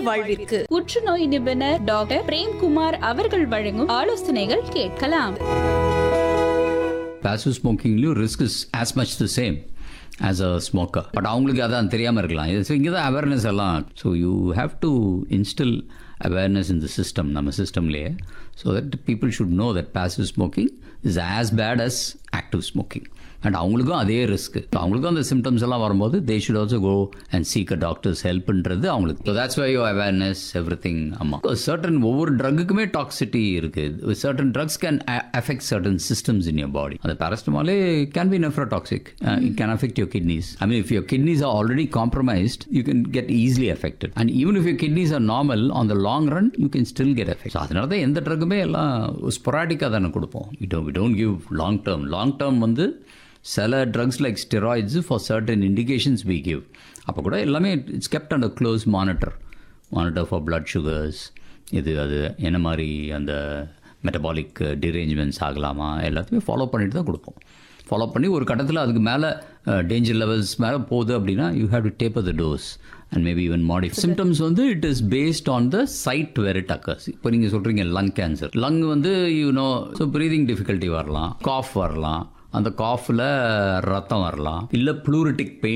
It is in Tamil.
வாழ்விற்கு புற்றுநோய் நிபுணர் டாக்டர் பிரேம்குமார் அவர்கள் வழங்கும் ஆலோசனைகள் கேட்கலாம் passive ஸ்மோக்கிங்லேயும் risk is as much the same as a smoker but அவங்களுக்கு அதான் தெரியாமல் இருக்கலாம் இது இங்கே தான் அவேர்னஸ் எல்லாம் so you have to instil awareness in the system நம்ம சிஸ்டம்லேயே so that people should know that passive smoking is as bad as active smoking and அவங்களுக்கும் அதே ரிஸ்க் அவங்களுக்கும் அந்த சிம்டம்ஸ் எல்லாம் வரும்போது they should also go and seek a doctors ஹெல்ப்ன்றது அவங்களுக்கு so that's why your awareness everything ஆமாம் சர்டன் ஒவ்வொரு ட்ரக்குக்குமே டாக்ஸிட்டி இருக்குது certain drugs can affect certain systems in your body அந்த பேரஸ்டமாலே can be nephrotoxic it can affect your kidneys I mean if your kidneys are already compromised you can get easily affected and even if your kidneys are normal on the long run you can still get affect அதனால தான் எந்த ட்ரக்குமே எல்லாம் ஸ்பொராட்டிக்காக தானே கொடுப்போம் we don't we don't give long term long term வந்து சில drugs like steroids for certain indications we give அப்போ கூட எல்லாமே it's kept under close monitor monitor for blood sugars இது அது என்ன மாதிரி அந்த மெட்டபாலிக் டிரேஞ்ச்மெண்ட்ஸ் ஆகலாமா எல்லாத்தையுமே ஃபாலோ பண்ணிட்டு தான் கொடுப்போம் ஃபாலோ பண்ணி ஒரு கட்டத்தில் அதுக்கு மேலே டேஞ்சர் லெவல்ஸ் மேலே போகுது அப்படின்னா you have to taper the dose and maybe even மாடி சிம்டம்ஸ் வந்து it is based on the site where it occurs இப்போ நீங்கள் சொல்கிறீங்க லங் கேன்சர் லங் வந்து you know so breathing difficulty வரலாம் காஃப் வரலாம் அந்த காஃபில் ரத்தம் வரலாம் இல்லை ப்ளூரிட்டிக் பெயின்